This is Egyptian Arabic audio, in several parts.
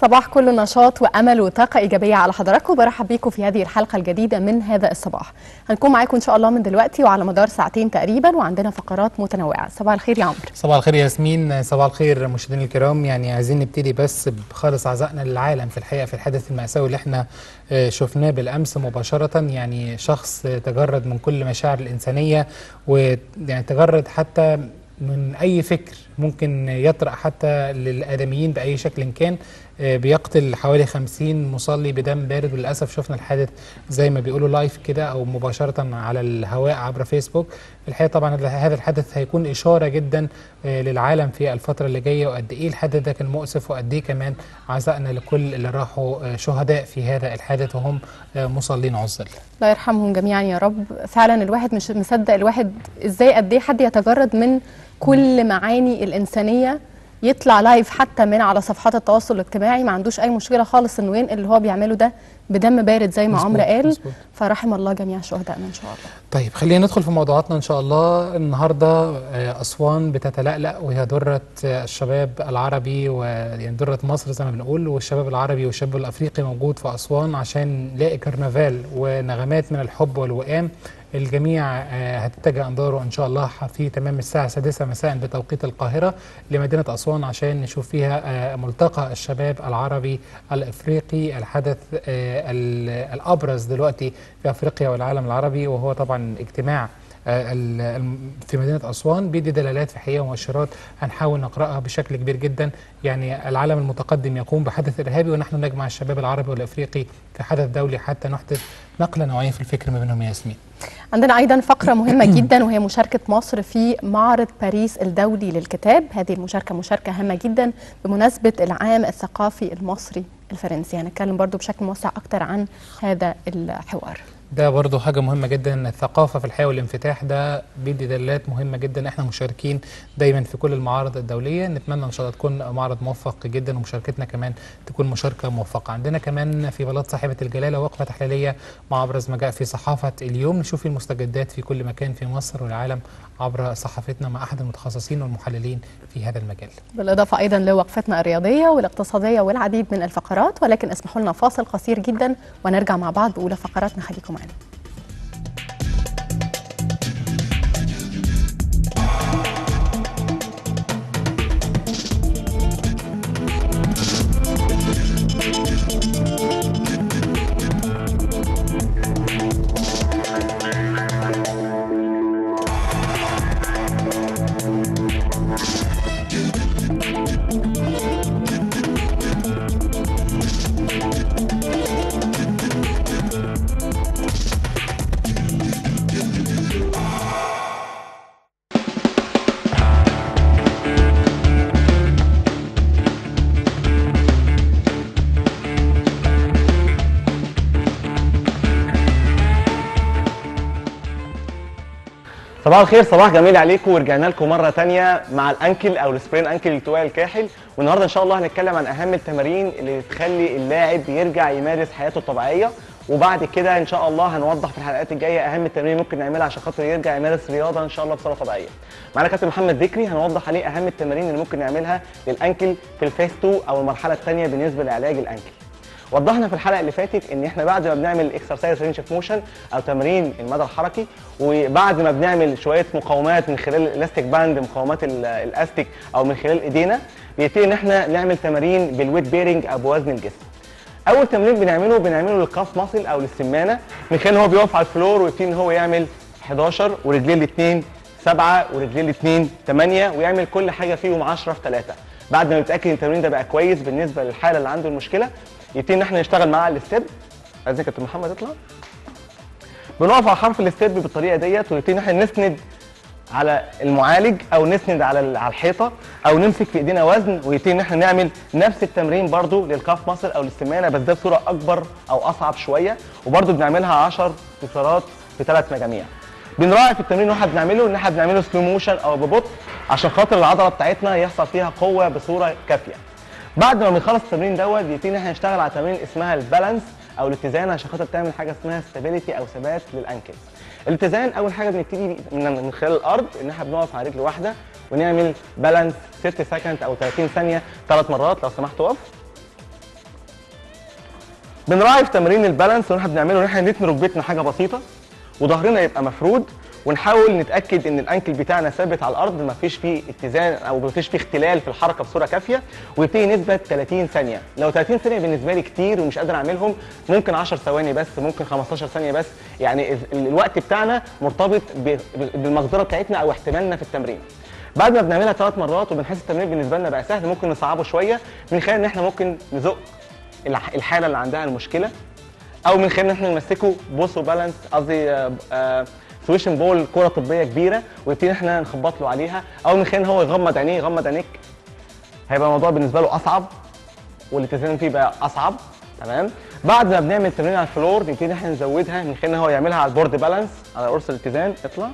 صباح كله نشاط وامل وطاقه ايجابيه على حضراتكم برحب بيكم في هذه الحلقه الجديده من هذا الصباح هنكون معاكم ان شاء الله من دلوقتي وعلى مدار ساعتين تقريبا وعندنا فقرات متنوعه صباح الخير يا عمرو صباح الخير ياسمين صباح الخير مشاهدينا الكرام يعني عايزين نبتدي بس بخالص عزائنا للعالم في الحقيقه في الحدث المأساوي اللي احنا آه، شفناه بالامس مباشره يعني شخص تجرد من كل مشاعر الانسانيه ويعني تجرد حتى من اي فكر ممكن يطرأ حتى للادميين باي شكل كان آه، بيقتل حوالي 50 مصلي بدم بارد وللاسف شفنا الحادث زي ما بيقولوا لايف كده او مباشره على الهواء عبر فيسبوك في الحقيقه طبعا هذا الحدث هيكون اشاره جدا آه، للعالم في الفتره اللي جايه وقد ايه الحدث ده كان مؤسف وقد ايه كمان عزائنا لكل اللي راحوا آه، شهداء في هذا الحادث وهم آه، مصلين عزل الله يرحمهم جميعا يا رب فعلا الواحد مش مصدق الواحد ازاي قد ايه حد يتجرد من كل معاني الانسانيه يطلع لايف حتى من على صفحات التواصل الاجتماعي ما عندوش اي مشكله خالص انه ينقل اللي هو بيعمله ده بدم بارد زي ما مظبوط، عمرو قال مظبوط. فرحم الله جميع شهدائنا ان شاء الله طيب خلينا ندخل في موضوعاتنا ان شاء الله النهارده آه، اسوان بتتلألأ وهي دره آه، الشباب العربي ويعني دره مصر زي ما بنقول والشباب العربي والشباب الافريقي موجود في اسوان عشان نلاقي كرنفال ونغمات من الحب والوئام الجميع آه، هتتجه انظاره ان شاء الله في تمام الساعه السادسة مساء بتوقيت القاهره لمدينه اسوان عشان نشوف فيها آه، ملتقى الشباب العربي الافريقي الحدث آه، ال- الابرز دلوقتي في افريقيا والعالم العربي وهو طبعا اجتماع آه، ال- الم- في مدينه اسوان بيدي دلالات في حقيقه ومؤشرات هنحاول نقراها بشكل كبير جدا يعني العالم المتقدم يقوم بحدث ارهابي ونحن نجمع الشباب العربي والافريقي في حدث دولي حتى نحدث نقله نوعيه في الفكر ما بينهم يا ياسمين عندنا ايضا فقره مهمه جدا وهي مشاركه مصر في معرض باريس الدولي للكتاب هذه المشاركه مشاركه هامه جدا بمناسبه العام الثقافي المصري الفرنسي هنتكلم برضو بشكل موسع اكتر عن هذا الحوار ده برضو حاجة مهمة جدا الثقافة في الحياة والانفتاح ده بيدي دلالات مهمة جدا احنا مشاركين دايما في كل المعارض الدولية نتمنى ان شاء الله تكون معرض موفق جدا ومشاركتنا كمان تكون مشاركة موفقة عندنا كمان في بلاد صاحبة الجلالة وقفة تحليلية مع أبرز ما جاء في صحافة اليوم نشوف المستجدات في كل مكان في مصر والعالم عبر صحافتنا مع أحد المتخصصين والمحللين في هذا المجال بالاضافه ايضا لوقفتنا الرياضيه والاقتصاديه والعديد من الفقرات ولكن اسمحوا لنا فاصل قصير جدا ونرجع مع بعض باولى فقراتنا خليكم معانا صباح الخير صباح جميل عليكم ورجعنا لكم مره تانية مع الانكل او السبرين انكل التواء الكاحل والنهارده ان شاء الله هنتكلم عن اهم التمارين اللي تخلي اللاعب يرجع يمارس حياته الطبيعيه وبعد كده ان شاء الله هنوضح في الحلقات الجايه اهم التمارين اللي ممكن نعملها عشان خاطر يرجع يمارس رياضه ان شاء الله بصوره طبيعيه. معانا كابتن محمد ذكري هنوضح عليه اهم التمارين اللي ممكن نعملها للانكل في الفيس 2 او المرحله الثانيه بالنسبه لعلاج الانكل. وضحنا في الحلقه اللي فاتت ان احنا بعد ما بنعمل اكسرسايز رينج اوف موشن او تمرين المدى الحركي وبعد ما بنعمل شويه مقاومات من خلال الالاستيك باند مقاومات ال- الاستيك او من خلال ايدينا بيبتدي ان احنا نعمل تمارين بالويت بيرنج او بوزن الجسم. اول تمرين بنعمله بنعمله للكاف ماسل او للسمانه من خلال ان هو بيقف على الفلور ويبتدي ان هو يعمل 11 ورجليه الاثنين 7 ورجليه الاثنين 8 ويعمل كل حاجه فيهم 10 في 3 بعد ما نتاكد ان التمرين ده بقى كويس بالنسبه للحاله اللي عنده المشكله يبتدي ان احنا نشتغل معاه على الستيب عايزين كابتن محمد يطلع بنقف على حرف الستيب بالطريقه ديت ونبتدي ان احنا نسند على المعالج او نسند على ال- على الحيطه او نمسك في ايدينا وزن ويبتدي ان احنا نعمل نفس التمرين برضو للكاف ماسل او للسمانه بس ده بصوره اكبر او اصعب شويه وبرضو بنعملها 10 تكرارات في ثلاث مجاميع بنراعي في التمرين اللي احنا بنعمله ان احنا بنعمله سلو موشن او ببطء عشان خاطر العضله بتاعتنا يحصل فيها قوه بصوره كافيه بعد ما بنخلص التمرين دوت بيبتدي ان احنا نشتغل على تمرين اسمها البالانس او الاتزان عشان خاطر تعمل حاجه اسمها ستابيليتي او ثبات للانكل الاتزان اول حاجه بنبتدي من من خلال الارض ان احنا بنقف على رجل واحده ونعمل بالانس 60 سكند او 30 ثانيه ثلاث مرات لو سمحت اقف بنراعي في تمرين البالانس اللي احنا بنعمله ان احنا نتني ركبتنا حاجه بسيطه وظهرنا يبقى مفرود ونحاول نتاكد ان الانكل بتاعنا ثابت على الارض ما فيش فيه اتزان او ما فيش فيه اختلال في الحركه بصوره كافيه ويبتدي نثبت 30 ثانيه لو 30 ثانيه بالنسبه لي كتير ومش قادر اعملهم ممكن 10 ثواني بس ممكن 15 ثانيه بس يعني ال- الوقت بتاعنا مرتبط ب- بالمقدره بتاعتنا او احتمالنا في التمرين بعد ما بنعملها ثلاث مرات وبنحس التمرين بالنسبه لنا بقى سهل ممكن نصعبه شويه من خلال ان احنا ممكن نزق الح- الحاله اللي عندها المشكله او من خلال ان احنا نمسكه بوسو بالانس قصدي آه، آه، سويشن بول كره طبيه كبيره ويبتدي احنا نخبط له عليها او من خلال ان هو يغمض عينيه يغمض عينيك هيبقى الموضوع بالنسبه له اصعب والالتزام فيه بقى اصعب تمام بعد ما بنعمل تمرين على الفلور نبتدي احنا نزودها من خلال ان هو يعملها على البورد بالانس على قرص الاتزان اطلع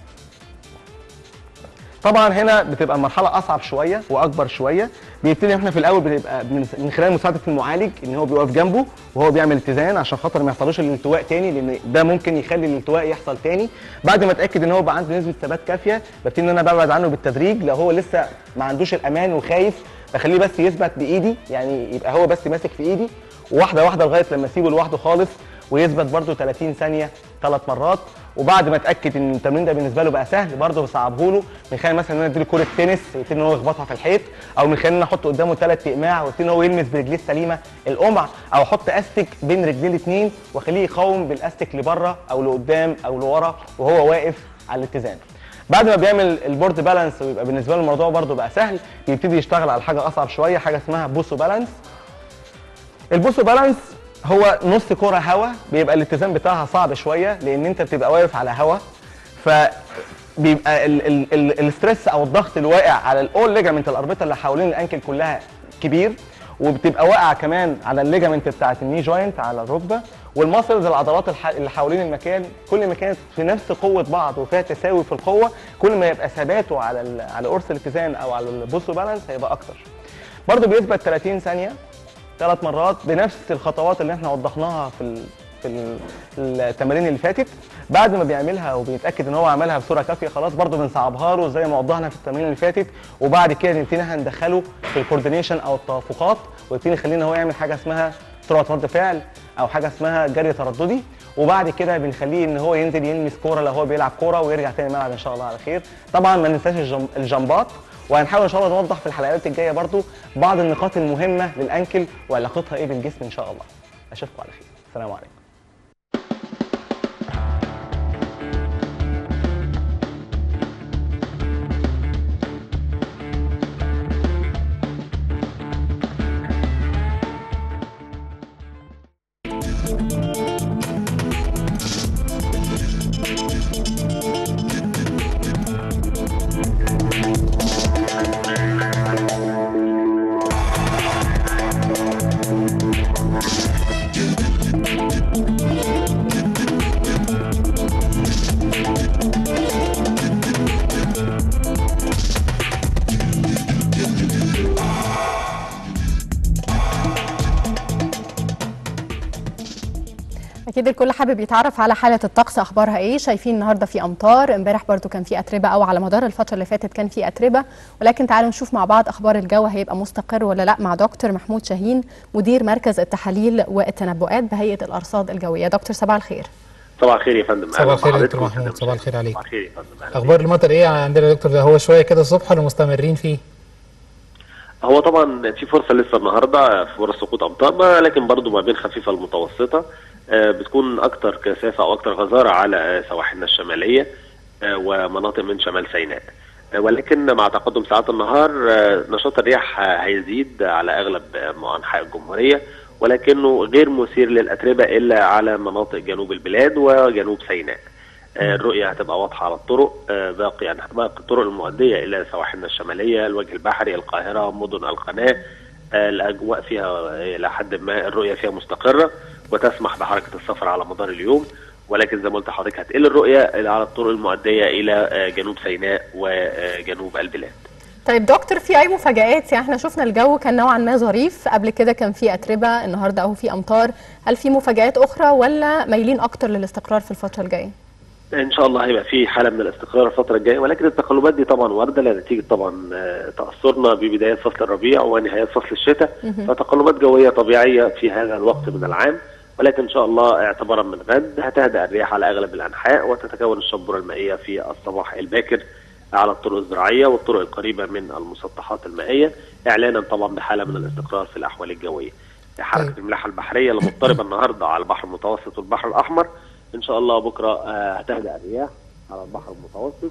طبعا هنا بتبقى المرحله اصعب شويه واكبر شويه بيبتدي احنا في الاول بنبقى من من خلال مساعده المعالج ان هو بيقف جنبه وهو بيعمل اتزان عشان خاطر ما يحصلوش الالتواء تاني لان ده ممكن يخلي الالتواء يحصل تاني بعد ما اتاكد ان هو بقى عنده نسبه ثبات كافيه ببتدي ان انا ببعد عنه بالتدريج لو هو لسه ما عندوش الامان وخايف بخليه بس يثبت بايدي يعني يبقى هو بس ماسك في ايدي واحده واحده لغايه لما اسيبه لوحده خالص ويثبت برده 30 ثانيه ثلاث مرات وبعد ما اتاكد ان التمرين ده بالنسبه له بقى سهل برده بصعبه له من خلال مثلا ان انا اديله كره تنس ويبتدي ان هو يخبطها في الحيط او من خلال ان انا احط قدامه ثلاث اقماع ويبتدي ان هو يلمس برجليه السليمه القمع او احط استك بين رجليه الاثنين واخليه يقاوم بالاستك لبره او لقدام او لورا وهو واقف على الاتزان بعد ما بيعمل البورد بالانس ويبقى بالنسبه له الموضوع برده بقى سهل بيبتدي يشتغل على حاجه اصعب شويه حاجه اسمها بوسو بالانس البوسو بالانس هو نص كرة هوا بيبقى الاتزان بتاعها صعب شوية لأن أنت بتبقى واقف على هوا فبيبقى ال- ال- ال- الاسترس أو الضغط اللي واقع على الأول ليجامنت الأربطة اللي حوالين الأنكل كلها كبير وبتبقى واقعة كمان على الليجامنت بتاعت الني جوينت على الركبة والماسلز العضلات الح- اللي حوالين المكان كل ما كانت في نفس قوة بعض وفيها تساوي في القوة كل ما يبقى ثباته على ال- على قرص الاتزان أو على البوسو بالانس هيبقى أكتر برضه بيثبت 30 ثانية ثلاث مرات بنفس الخطوات اللي احنا وضحناها في ال... في ال- التمارين اللي فاتت بعد ما بيعملها وبيتاكد ان هو عملها بصوره كافيه خلاص برضه بنصعبها له زي ما وضحنا في التمارين اللي فاتت وبعد كده نبتدي احنا ندخله في الكوردينيشن او التوافقات ويبتدي نخلينا هو يعمل حاجه اسمها سرعه رد فعل او حاجه اسمها جري ترددي وبعد كده بنخليه ان هو ينزل يلمس كوره لو هو بيلعب كوره ويرجع تاني الملعب ان شاء الله على خير طبعا ما ننساش الجم... الجمبات وهنحاول ان شاء الله نوضح في الحلقات الجايه برضو بعض النقاط المهمه للانكل وعلاقتها ايه بالجسم ان شاء الله اشوفكم على خير السلام عليكم اكيد الكل حابب يتعرف على حاله الطقس اخبارها ايه شايفين النهارده في امطار امبارح برضو كان في اتربه او على مدار الفتره اللي فاتت كان في اتربه ولكن تعالوا نشوف مع بعض اخبار الجو هيبقى مستقر ولا لا مع دكتور محمود شاهين مدير مركز التحاليل والتنبؤات بهيئه الارصاد الجويه دكتور صباح الخير صباح الخير يا فندم صباح أهلاً الخير يا بحضرتك دكتور محمود، وسهلاً صباح الخير عليك. صباح الخير يا فندم أهلاً اخبار المطر ايه عندنا يا دكتور ده هو شويه كده الصبح ولا مستمرين فيه هو طبعا في فرصه لسه النهارده في فرص سقوط امطار لكن برضو ما بين خفيفه المتوسطه آه، بتكون اكتر كثافه او اكتر غزاره على آه، سواحلنا الشماليه آه، ومناطق من شمال سيناء آه، ولكن مع تقدم ساعات النهار آه، نشاط الرياح آه، هيزيد على اغلب آه، انحاء الجمهوريه ولكنه غير مثير للاتربه الا على مناطق جنوب البلاد وجنوب سيناء آه، الرؤية هتبقى واضحة على الطرق آه، باقي يعني باقي الطرق المؤدية إلى سواحلنا الشمالية الوجه البحري القاهرة مدن القناة آه، الأجواء فيها آه، إلى حد ما الرؤية فيها مستقرة وتسمح بحركة السفر على مدار اليوم ولكن زي ما قلت لحضرتك هتقل الرؤية إلى- على الطرق المؤدية إلى آه، جنوب سيناء وجنوب البلاد طيب دكتور في اي مفاجآت يعني احنا شفنا الجو كان نوعا ما ظريف قبل كده كان في اتربه النهارده اهو في امطار هل في مفاجآت اخرى ولا مايلين اكتر للاستقرار في الفتره الجايه ان شاء الله هيبقى في حاله من الاستقرار الفتره الجايه ولكن التقلبات دي طبعا وارده لنتيجه طبعا آه، تاثرنا ببدايه فصل الربيع ونهايه فصل الشتاء فتقلبات جويه طبيعيه في هذا الوقت من العام ولكن ان شاء الله اعتبارا من غد هتهدأ الرياح على اغلب الانحاء وتتكون الشبوره المائيه في الصباح الباكر على الطرق الزراعيه والطرق القريبه من المسطحات المائيه اعلانا طبعا بحاله من الاستقرار في الاحوال الجويه. حركه طيب. الملاحه البحريه المضطربه النهارده على البحر المتوسط والبحر الاحمر ان شاء الله بكره آه، هتهدأ الرياح على البحر المتوسط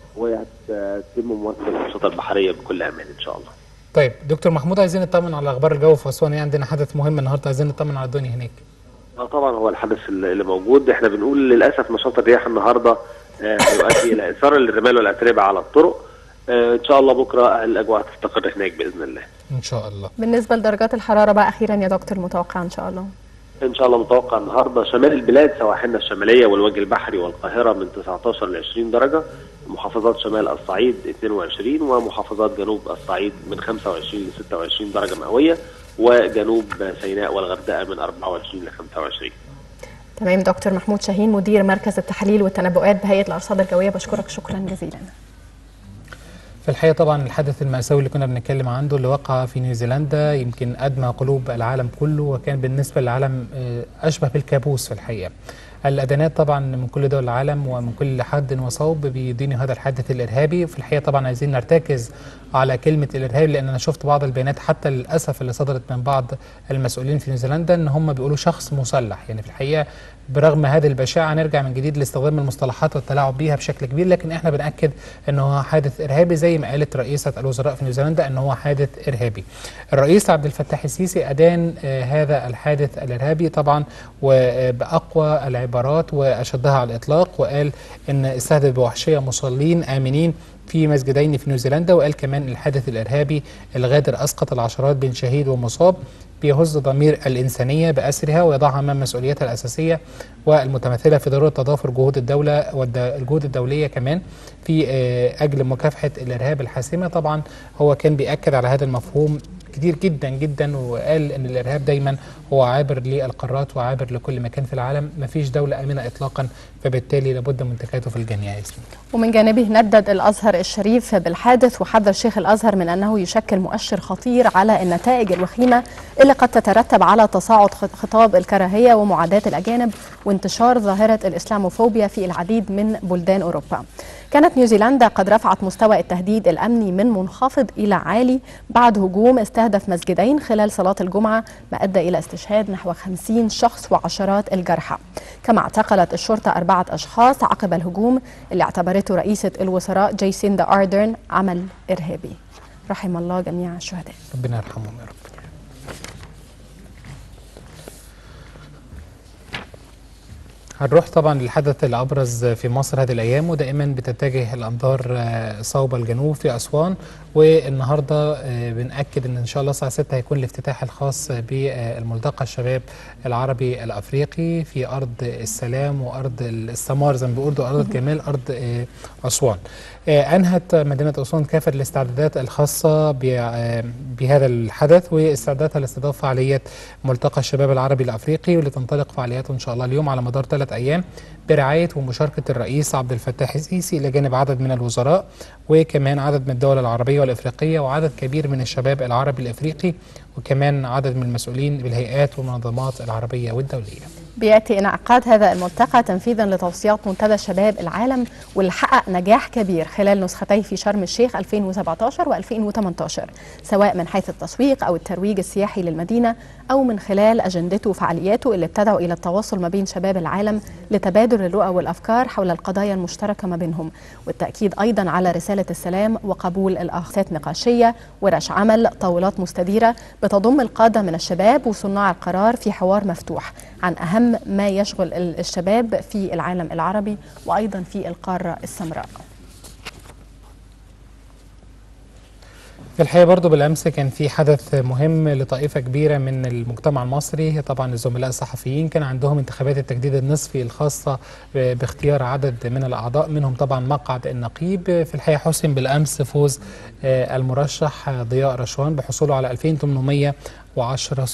وهتتم ممارسه الانشطه البحريه بكل امان ان شاء الله. طيب دكتور محمود عايزين نطمن على اخبار الجو في اسوان إيه عندنا حدث مهم النهارده عايزين نطمن على الدنيا هناك اه طبعا هو الحدث اللي اللي موجود احنا بنقول للاسف نشاط الرياح النهارده آه، هيؤدي الى اثاره للرمال والاتربه على الطرق آه، ان شاء الله بكره الاجواء هتستقر هناك باذن الله. ان شاء الله بالنسبه لدرجات الحراره بقى اخيرا يا دكتور متوقع ان شاء الله ان شاء الله متوقع النهارده شمال البلاد سواحلنا الشماليه والوجه البحري والقاهره من 19 ل 20 درجه محافظات شمال الصعيد 22 ومحافظات جنوب الصعيد من 25 ل 26 درجه مئويه وجنوب سيناء والغردقه من 24 ل 25 تمام دكتور محمود شاهين مدير مركز التحاليل والتنبؤات بهيئه الارصاد الجويه بشكرك شكرا جزيلا في الحقيقه طبعا الحدث المأساوي اللي كنا بنتكلم عنه اللي وقع في نيوزيلندا يمكن ادمى قلوب العالم كله وكان بالنسبه للعالم آه، اشبه بالكابوس في الحقيقه. الادانات طبعا من كل دول العالم ومن كل حد وصوب بيدينوا هذا الحادث الارهابي في الحقيقه طبعا عايزين نرتكز على كلمه الارهابي لان انا شفت بعض البيانات حتى للاسف اللي صدرت من بعض المسؤولين في نيوزيلندا ان هم بيقولوا شخص مسلح يعني في الحقيقه برغم هذه البشاعه نرجع من جديد لاستخدام المصطلحات والتلاعب بيها بشكل كبير لكن احنا بناكد ان هو حادث ارهابي زي ما قالت رئيسه الوزراء في نيوزيلندا ان هو حادث ارهابي. الرئيس عبد الفتاح السيسي ادان آه، هذا الحادث الارهابي طبعا وباقوى العبارات واشدها على الاطلاق وقال ان استهدف بوحشيه مصلين امنين في مسجدين في نيوزيلندا وقال كمان الحادث الارهابي الغادر اسقط العشرات بين شهيد ومصاب بيهز ضمير الإنسانية بأسرها ويضعها أمام مسؤوليتها الأساسية والمتمثلة في ضرورة تضافر جهود الدولة والجهود الدولية كمان في آه، أجل مكافحة الإرهاب الحاسمة طبعا هو كان بيأكد على هذا المفهوم كتير جدا جدا وقال ان الارهاب دايما هو عابر للقارات وعابر لكل مكان في العالم مفيش دوله امنه اطلاقا فبالتالي لابد من تكاتف الجميع يا ياسمين ومن جانبه ندد الازهر الشريف بالحادث وحذر شيخ الازهر من انه يشكل مؤشر خطير على النتائج الوخيمه اللي قد تترتب على تصاعد خ- خطاب الكراهيه ومعاداه الاجانب وانتشار ظاهره الاسلاموفوبيا في العديد من بلدان اوروبا. كانت نيوزيلندا قد رفعت مستوى التهديد الامني من منخفض الى عالي بعد هجوم استهدف مسجدين خلال صلاه الجمعه ما ادى الى استشهاد نحو 50 شخص وعشرات الجرحى. كما اعتقلت الشرطه اربعه اشخاص عقب الهجوم اللي اعتبرته رئيسه الوزراء جيسيندا اردرن عمل ارهابي. رحم الله جميع الشهداء. ربنا يرحمهم يا رب هنروح طبعا للحدث الابرز في مصر هذه الايام ودائما بتتجه الانظار آه، صوب الجنوب في اسوان والنهارده آه، بناكد ان ان شاء الله الساعه 6 هيكون الافتتاح الخاص بالملتقى الشباب العربي الافريقي في ارض السلام وارض السمار زي ما بيقولوا ارض الجمال ارض آه، اسوان. آه، انهت مدينه اسوان كافه الاستعدادات الخاصه ب- آه، بهذا الحدث واستعداداتها لاستضافه فعاليه ملتقى الشباب العربي الافريقي واللي تنطلق فعالياته ان شاء الله اليوم على مدار ثلاث ايام برعايه ومشاركه الرئيس عبد الفتاح السيسي الى جانب عدد من الوزراء وكمان عدد من الدول العربيه والافريقيه وعدد كبير من الشباب العربي الافريقي وكمان عدد من المسؤولين بالهيئات والمنظمات العربيه والدوليه. بياتي انعقاد هذا الملتقى تنفيذا لتوصيات منتدى شباب العالم واللي حقق نجاح كبير خلال نسختيه في شرم الشيخ 2017 و2018 سواء من حيث التسويق او الترويج السياحي للمدينه او من خلال اجندته وفعالياته اللي ابتدعوا الى التواصل ما بين شباب العالم لتبادل الرؤى والافكار حول القضايا المشتركه ما بينهم والتاكيد ايضا على رساله السلام وقبول الاخذات نقاشيه ورش عمل طاولات مستديره بتضم القاده من الشباب وصناع القرار في حوار مفتوح عن اهم ما يشغل ال- الشباب في العالم العربي وايضا في القاره السمراء في الحقيقه برضو بالامس كان في حدث مهم لطائفه كبيره من المجتمع المصري طبعا الزملاء الصحفيين كان عندهم انتخابات التجديد النصفي الخاصه ب- باختيار عدد من الاعضاء منهم طبعا مقعد النقيب في الحقيقه حسم بالامس فوز آه، المرشح ضياء رشوان بحصوله على 2810 صوت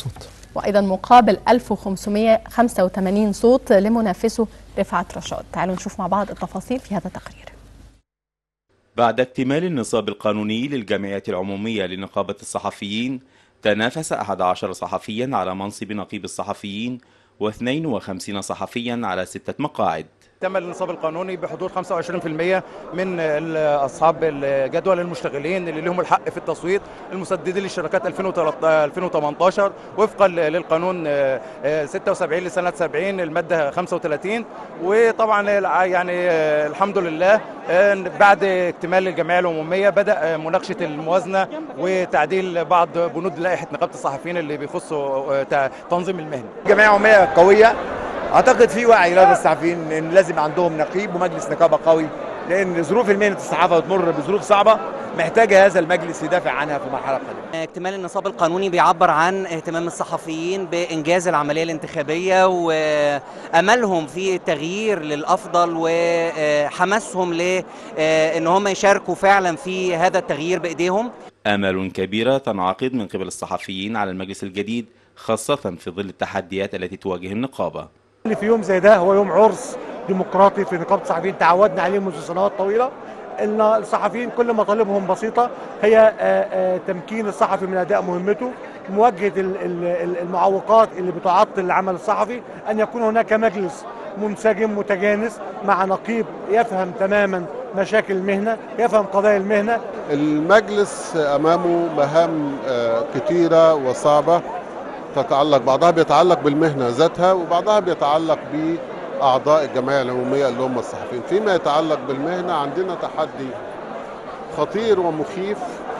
وأيضا مقابل 1585 صوت لمنافسه رفعت رشاد تعالوا نشوف مع بعض التفاصيل في هذا التقرير بعد اكتمال النصاب القانوني للجمعية العمومية لنقابة الصحفيين تنافس 11 صحفيا على منصب نقيب الصحفيين و52 صحفيا على ستة مقاعد تم النصاب القانوني بحضور 25% من ال- اصحاب الجدول المشتغلين اللي لهم الحق في التصويت المسددين للشركات 2013 2018 وفقا ل- للقانون آه، آه، 76 لسنه 70 الماده 35 وطبعا الع- يعني آه، الحمد لله آه، بعد اكتمال الجمعيه العموميه بدا آه، مناقشه الموازنه وتعديل بعض بنود لائحه نقابه الصحفيين اللي بيخصوا آه، تع- تنظيم المهنه جمعيه عموميه قويه اعتقد في وعي لدى الصحفيين ان لازم عندهم نقيب ومجلس نقابه قوي لان ظروف المهنه الصحافه بتمر بظروف صعبه محتاجه هذا المجلس يدافع عنها في المرحله القادمه اكتمال النصاب القانوني بيعبر عن اهتمام الصحفيين بإنجاز العملية الانتخابية وأملهم في التغيير للأفضل وحماسهم لأن هم يشاركوا فعلا في هذا التغيير بإيديهم آمال كبيرة تنعقد من قبل الصحفيين على المجلس الجديد خاصة في ظل التحديات التي تواجه النقابة اللي في يوم زي ده هو يوم عرس ديمقراطي في نقابه الصحفيين تعودنا عليه منذ سنوات طويله ان الصحفيين كل مطالبهم بسيطه هي آه، آه، تمكين الصحفي من اداء مهمته مواجهه ال- ال- المعوقات اللي بتعطل العمل الصحفي ان يكون هناك مجلس منسجم متجانس مع نقيب يفهم تماما مشاكل المهنه يفهم قضايا المهنه المجلس امامه مهام آه، كتيره وصعبه تتعلق بعضها بيتعلق بالمهنه ذاتها وبعضها بيتعلق باعضاء الجمعيه العموميه اللي هم الصحفيين فيما يتعلق بالمهنه عندنا تحدي خطير ومخيف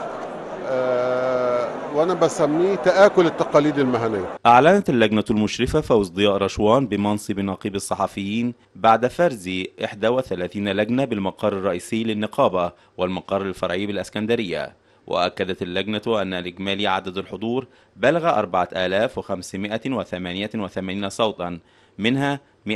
آه، وانا بسميه تاكل التقاليد المهنيه أعلنت اللجنة المشرفة فوز ضياء رشوان بمنصب نقيب الصحفيين بعد فرز 31 لجنة بالمقر الرئيسي للنقابة والمقر الفرعي بالأسكندرية وأكدت اللجنة أن الإجمالي عدد الحضور بلغ 4588 صوتا منها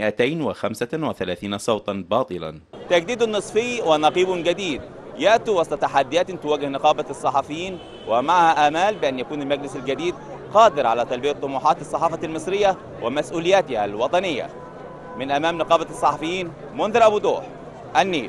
235 صوتا باطلا تجديد نصفي ونقيب جديد يأتي وسط تحديات تواجه نقابة الصحفيين ومعها آمال بأن يكون المجلس الجديد قادر على تلبية طموحات الصحافة المصرية ومسؤولياتها الوطنية من أمام نقابة الصحفيين منذر أبو دوح النيل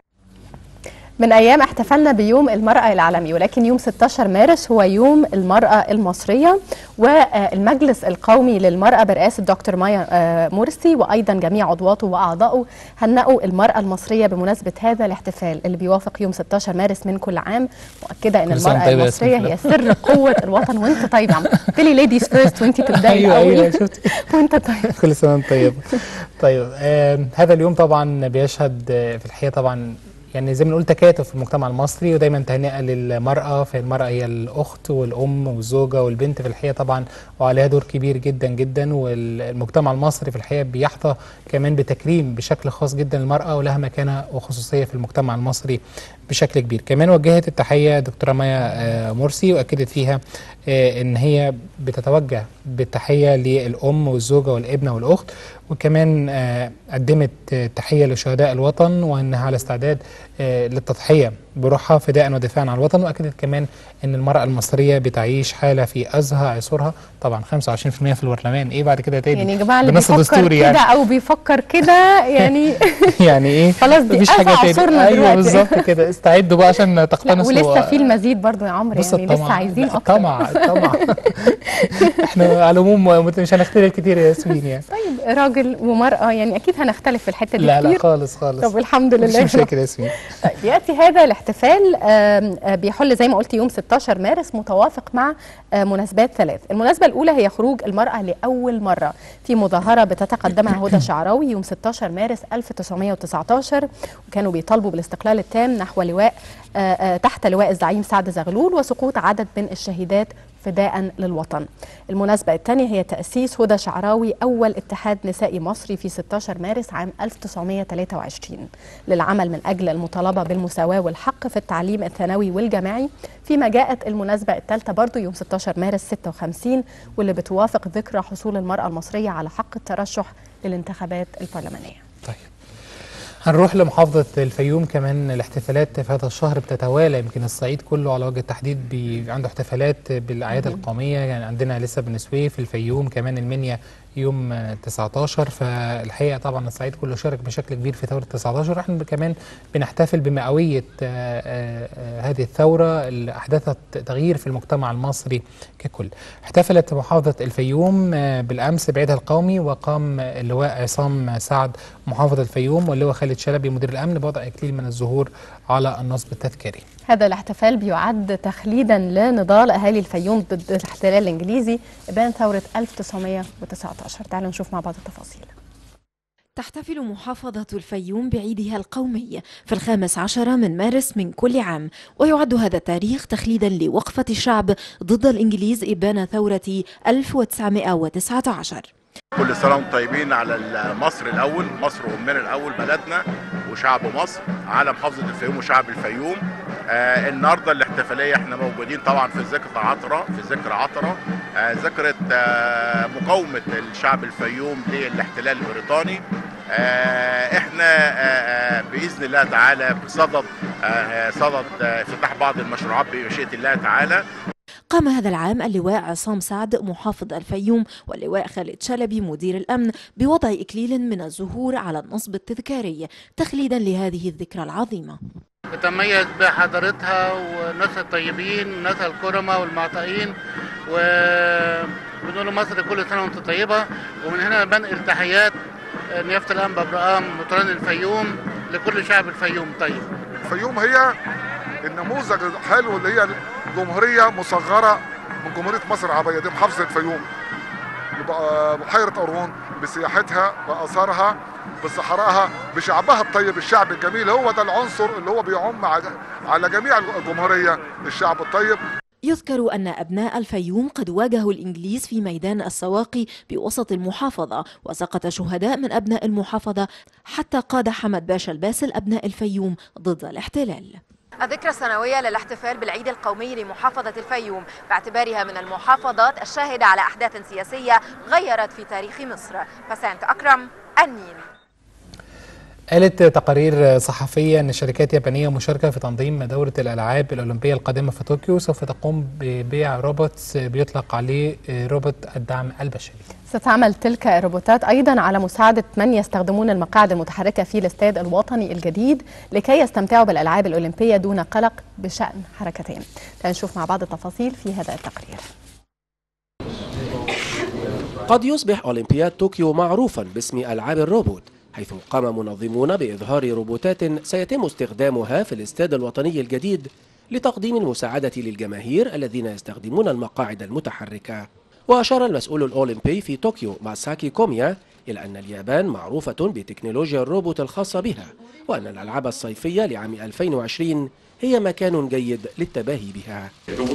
من أيام احتفلنا بيوم المرأة العالمي ولكن يوم 16 مارس هو يوم المرأة المصرية والمجلس القومي للمرأة برئاسة دكتور مايا آه، مرسي وأيضا جميع عضواته وأعضائه هنأوا المرأة المصرية بمناسبة هذا الاحتفال اللي بيوافق يوم 16 مارس من كل عام مؤكدة أن كل سنة المرأة طيبة يا المصرية ياسمين. هي سر قوة الوطن وأنت طيب يا عم قلت لي ليديز فيرست وأنت تبدأي أيوة، أيوة، الأول شفت. وأنت طيب كل سنه وانت طيب طيب آه هذا اليوم طبعا بيشهد آه، في الحقيقه طبعا يعني زي ما نقول تكاتف في المجتمع المصري ودايما تهنئه للمراه فالمراه هي الاخت والام والزوجه والبنت في الحقيقه طبعا وعليها دور كبير جدا جدا والمجتمع المصري في الحقيقه بيحظى كمان بتكريم بشكل خاص جدا المراه ولها مكانه وخصوصيه في المجتمع المصري بشكل كبير كمان وجهت التحيه دكتوره مايا آه، مرسي واكدت فيها آه، ان هي بتتوجه بالتحيه للام والزوجه والابنه والاخت وكمان آه، قدمت آه، تحيه لشهداء الوطن وانها على استعداد آه، للتضحيه بروحها فداء ودفاعا عن الوطن واكدت كمان ان المراه المصريه بتعيش حاله في ازهى عصورها طبعا 25% في البرلمان ايه بعد كده تاني يعني يا جماعة اللي بنص بيفكر دستوري كده يعني أو بيفكر كده يعني يعني ايه خلاص دي مفيش أزهى حاجه تاني عصورنا ايوه دلوقتي. بالظبط كده استعدوا بقى عشان لا تقتنصوا ولسه في المزيد برضو يا عمرو بص يعني لسه الطمع عايزين لا، أكتر الطمع الطمع احنا على العموم مت- مش هنختلف كتير يا ياسمين يعني طيب راجل ومرأة يعني أكيد هنختلف في الحتة دي لا لا كتير خالص خالص طب الحمد لله مش مشاكل يا ياسمين طيب ياتي هذا الاحتفال آم، آه، بيحل زي ما قلت يوم 16 مارس متوافق مع آه، مناسبات ثلاث المناسبه الاولى هي خروج المراه لاول مره في مظاهره بتتقدمها هدى شعراوي يوم 16 مارس 1919 وكانوا بيطالبوا بالاستقلال التام نحو لواء آه، آه، تحت لواء الزعيم سعد زغلول وسقوط عدد من الشهيدات فداء للوطن المناسبة الثانية هي تأسيس هدى شعراوي أول اتحاد نسائي مصري في 16 مارس عام 1923 للعمل من أجل المطالبة بالمساواة والحق في التعليم الثانوي والجامعي فيما جاءت المناسبة الثالثة برضو يوم 16 مارس 56 واللي بتوافق ذكرى حصول المرأة المصرية على حق الترشح للانتخابات البرلمانية هنروح لمحافظة الفيوم كمان الاحتفالات في هذا الشهر بتتوالى يمكن الصعيد كله على وجه التحديد بي عنده احتفالات بالأعياد القومية يعني عندنا لسه بني سويف الفيوم كمان المنيا يوم آه، 19 فالحقيقة طبعا الصعيد كله شارك بشكل كبير في ثورة 19 احنا كمان بنحتفل بمئوية آه، آه، آه، هذه الثورة اللي أحدثت تغيير في المجتمع المصري ككل احتفلت محافظة الفيوم آه، بالأمس بعيدها القومي وقام اللواء عصام سعد محافظ الفيوم واللواء خالد شلبي مدير الأمن بوضع إكليل من الزهور على النصب التذكاري هذا الاحتفال بيعد تخليدا لنضال اهالي الفيوم ضد الاحتلال الانجليزي ابان ثوره 1919 تعالوا نشوف مع بعض التفاصيل تحتفل محافظة الفيوم بعيدها القومي في الخامس عشر من مارس من كل عام ويعد هذا التاريخ تخليدا لوقفة الشعب ضد الإنجليز إبان ثورة 1919 كل سنه وانتم طيبين على مصر الاول مصر امنا الاول بلدنا وشعب مصر على محافظه الفيوم وشعب الفيوم آه النهارده الاحتفاليه احنا موجودين طبعا في ذكرى عطره في ذكرى عطره آه ذكرى آه مقاومه الشعب الفيوم للاحتلال البريطاني آه احنا آه آه باذن الله تعالى بصدد آه صدد آه افتتاح بعض المشروعات بمشيئه الله تعالى قام هذا العام اللواء عصام سعد محافظ الفيوم واللواء خالد شلبي مدير الأمن بوضع إكليل من الزهور على النصب التذكاري تخليدا لهذه الذكرى العظيمة بتميز بحضارتها والناس الطيبين والناس الكرمة والمعطائين وبنقول لمصر كل سنة وانت طيبة ومن هنا بنقل تحيات نيافة الأنبا برقام مطران الفيوم لكل شعب الفيوم طيب الفيوم هي النموذج الحلو اللي هي جمهورية مصغرة من جمهورية مصر العربية دي محافظة الفيوم يبقى بحيرة قارون بسياحتها بآثارها بصحراءها بشعبها الطيب الشعب الجميل هو ده العنصر اللي هو بيعم على جميع الجمهورية الشعب الطيب يذكر أن أبناء الفيوم قد واجهوا الإنجليز في ميدان السواقي بوسط المحافظة وسقط شهداء من أبناء المحافظة حتى قاد حمد باشا الباسل أبناء الفيوم ضد الاحتلال الذكرى السنوية للاحتفال بالعيد القومي لمحافظة الفيوم باعتبارها من المحافظات الشاهدة على أحداث سياسية غيرت في تاريخ مصر فسانت أكرم النيل قالت تقارير صحفية أن شركات يابانية مشاركة في تنظيم دورة الألعاب الأولمبية القادمة في طوكيو سوف تقوم ببيع روبوت بيطلق عليه روبوت الدعم البشري ستعمل تلك الروبوتات أيضا على مساعدة من يستخدمون المقاعد المتحركة في الاستاد الوطني الجديد لكي يستمتعوا بالألعاب الأولمبية دون قلق بشأن حركتين نشوف مع بعض التفاصيل في هذا التقرير قد يصبح أولمبياد طوكيو معروفا باسم ألعاب الروبوت حيث قام منظمون بإظهار روبوتات سيتم استخدامها في الاستاد الوطني الجديد لتقديم المساعدة للجماهير الذين يستخدمون المقاعد المتحركة وأشار المسؤول الأولمبي في طوكيو ماساكي كوميا إلى أن اليابان معروفة بتكنولوجيا الروبوت الخاصة بها وأن الألعاب الصيفية لعام 2020 هي مكان جيد للتباهي بها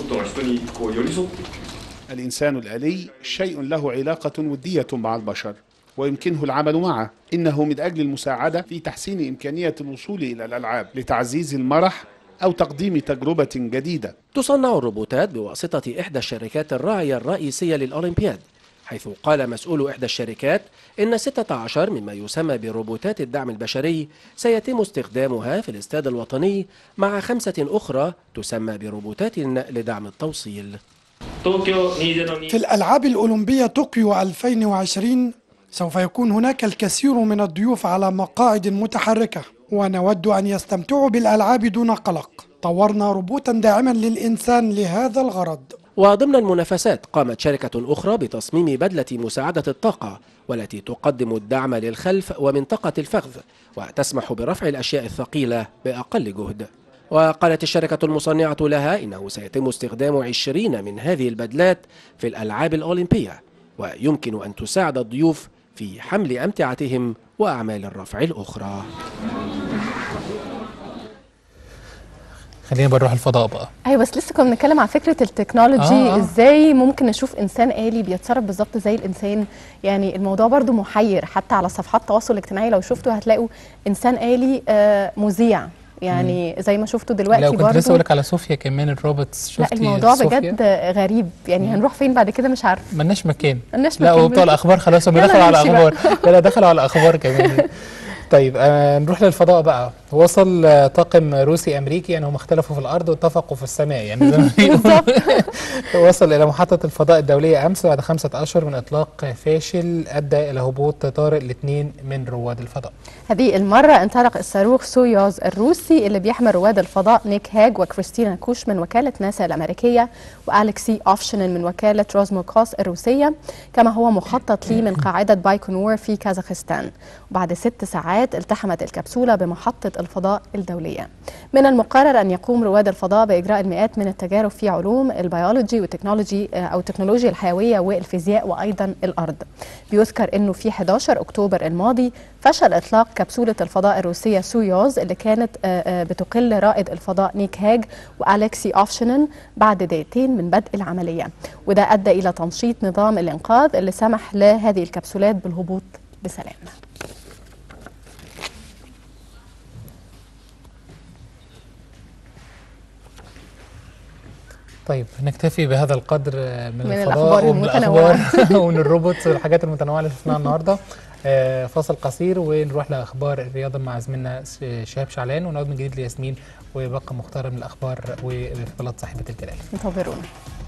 الإنسان الآلي شيء له علاقة ودية مع البشر ويمكنه العمل معه إنه من أجل المساعدة في تحسين إمكانية الوصول إلى الألعاب لتعزيز المرح أو تقديم تجربة جديدة تصنع الروبوتات بواسطة إحدى الشركات الراعية الرئيسية للأولمبياد حيث قال مسؤول إحدى الشركات إن 16 مما يسمى بروبوتات الدعم البشري سيتم استخدامها في الاستاد الوطني مع خمسة أخرى تسمى بروبوتات لدعم التوصيل في الألعاب الأولمبية طوكيو 2020 سوف يكون هناك الكثير من الضيوف على مقاعد متحركة ونود أن يستمتعوا بالألعاب دون قلق طورنا روبوتا داعما للإنسان لهذا الغرض وضمن المنافسات قامت شركة أخرى بتصميم بدلة مساعدة الطاقة والتي تقدم الدعم للخلف ومنطقة الفخذ وتسمح برفع الأشياء الثقيلة بأقل جهد وقالت الشركة المصنعة لها إنه سيتم استخدام عشرين من هذه البدلات في الألعاب الأولمبية ويمكن أن تساعد الضيوف في حمل أمتعتهم وأعمال الرفع الأخرى خلينا بنروح الفضاء بقى ايوه بس لسه كنا بنتكلم عن فكره التكنولوجي آه، آه. ازاي ممكن نشوف انسان آلي بيتصرف بالظبط زي الانسان يعني الموضوع برضو محير حتى على صفحات التواصل الاجتماعي لو شفتوا هتلاقوا انسان آلي آه، مذيع يعني زي ما شفتوا دلوقتي لو كنت برضو لسه اقول لك على صوفيا كمان الروبوتس لا شفتي الموضوع صوفيا؟ بجد غريب يعني هنروح فين بعد كده مش عارفه ملناش مكان ملناش لا مكان وبتوع الاخبار خلاص هم يلا دخلوا على نمشي بقى. الاخبار لا لا دخلوا على الاخبار كمان طيب آه نروح للفضاء بقى وصل آه طاقم روسي امريكي يعني هم اختلفوا في الارض واتفقوا في السماء يعني زي ما بيقولوا. وصل الى محطه الفضاء الدوليه امس بعد خمسه اشهر من اطلاق فاشل ادى الى هبوط طارئ لاثنين من رواد الفضاء هذه المرة انطلق الصاروخ سويوز الروسي اللي بيحمل رواد الفضاء نيك هاج وكريستينا كوش من وكالة ناسا الأمريكية وألكسي أوفشنن من وكالة روزموكوس الروسية كما هو مخطط ليه من قاعدة بايكونور في كازاخستان وبعد ست ساعات التحمت الكبسولة بمحطة الفضاء الدولية من المقرر أن يقوم رواد الفضاء بإجراء المئات من التجارب في علوم البيولوجي والتكنولوجي أو التكنولوجيا الحيوية والفيزياء وأيضا الأرض بيذكر أنه في 11 أكتوبر الماضي فشل إطلاق كبسولة الفضاء الروسية سويوز اللي كانت بتقل رائد الفضاء نيك هاج وألكسي أوفشنن بعد دقيقتين من بدء العملية وده أدى إلى تنشيط نظام الإنقاذ اللي سمح لهذه الكبسولات بالهبوط بسلام طيب نكتفي بهذا القدر من, من الفضاء الأخبار ومن المتنوعة. الأخبار ومن الروبوتس والحاجات المتنوعة اللي شفناها النهارده آه، فاصل قصير ونروح لأخبار الرياضة مع زميلنا شهاب شعلان ونعود من جديد لياسمين وباقي مختار من الأخبار وفضلات صاحبة الجلال انتظرونا